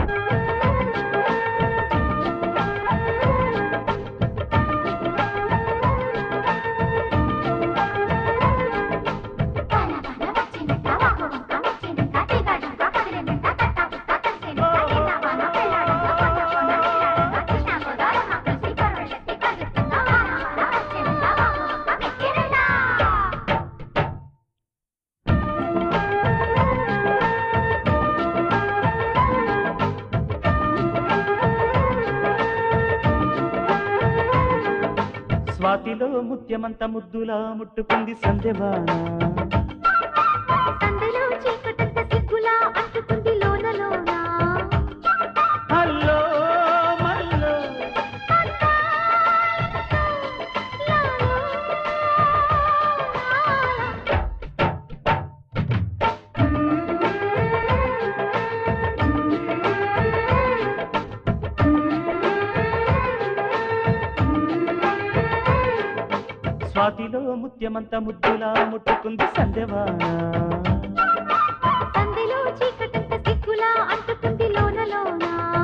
స్వాతిలో ముత్యమంత ముద్దులా ముట్టుకుంది సంధ్యవాన సందలో చీకటంత సిగ్గులా అంటుకుంది లోన లోన హల్లో మల్లో స్వాతిలో ముత్యమంత ముద్దులా ముట్టుకుంది సంధ్యవాన సందలో చీకటంత సిగ్గులా అంటుకుంది లోన లోన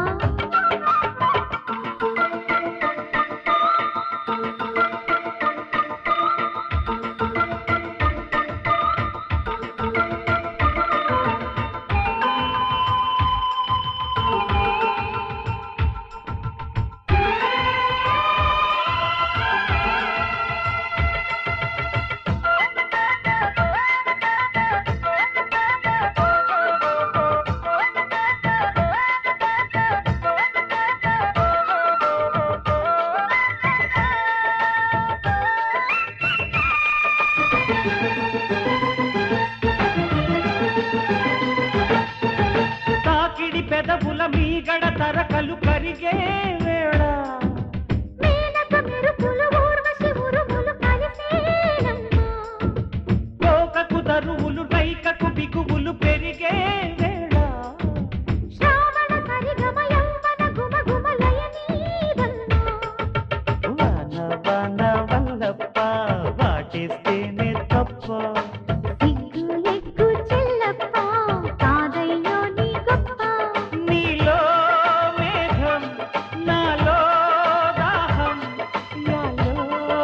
తాకిడి పెదవుల మీగడ తరకలు కరిగే వేళ మేనక మెరుపులు ఊర్వశి ఉరుములు కలిసేనమ్మా కోకకు దరువులు రైకకు బిగువులు పెరిగే వేళ శ్రావణ సరిగమ యౌవన గుమ గుమ లయనీదన్నా వాన వాన వల్లప్ప వాటేస్తేనే తప్ప సిగ్గు ఎగ్గు చెల్లప్ప కాదయ్యో నీ గొప్ప నీలో మేఘం నాలో దాహం యాలో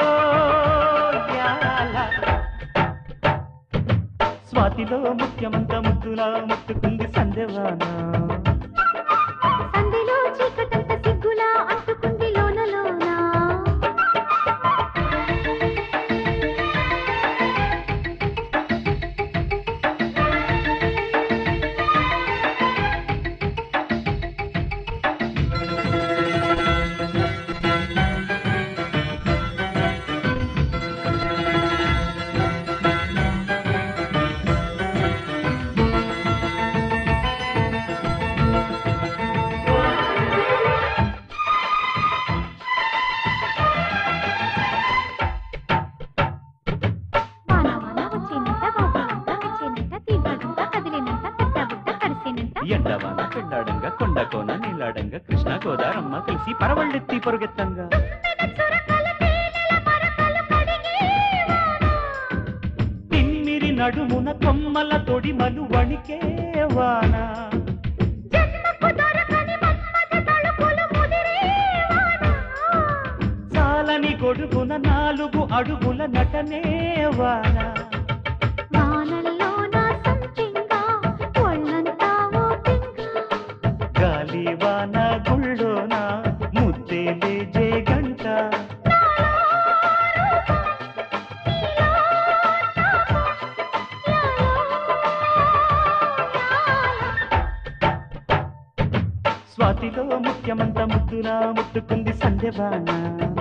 యాల స్వాతిలో ముఖ్యమంత ముద్దులా ముట్టుకుంది సంధ్యవాన సందిలో చీకటంత సిగ్గులా అంటుకుంది లోన లోన వాన వాన వచ్చినంత వాగునంత వచ్చేనంత తీగడంత కదిలినంత కట్టబుట్ట కరిసేనంత ఎండవాన పెండాడంగా కొండ కోన నీలాడంగా కృష్ణ గోదారమ్మ కలిసి పరవళ్ళెత్తి పొరుగెత్తంగా చురకల తేనెల మరకలు కడిగే వాన తిమ్మిరి నడుమున కొమ్మల తొడిమలు వణికే వాన జన్మకు దొరకని మన్మథ తలుపులు ముదిరే వాన చాలని గొడుగున నాలుగు అడుగుల నటనే వాన వానల్లో నా సంపింగా ఒళ్ళంతా ఓ పింగా గాలి వాన గుళ్ళోన ముద్దేలే జే గంట స్వాతిలో ముఖ్యమంత ముద్దులా ముట్టుకుంది సంధ్యవాన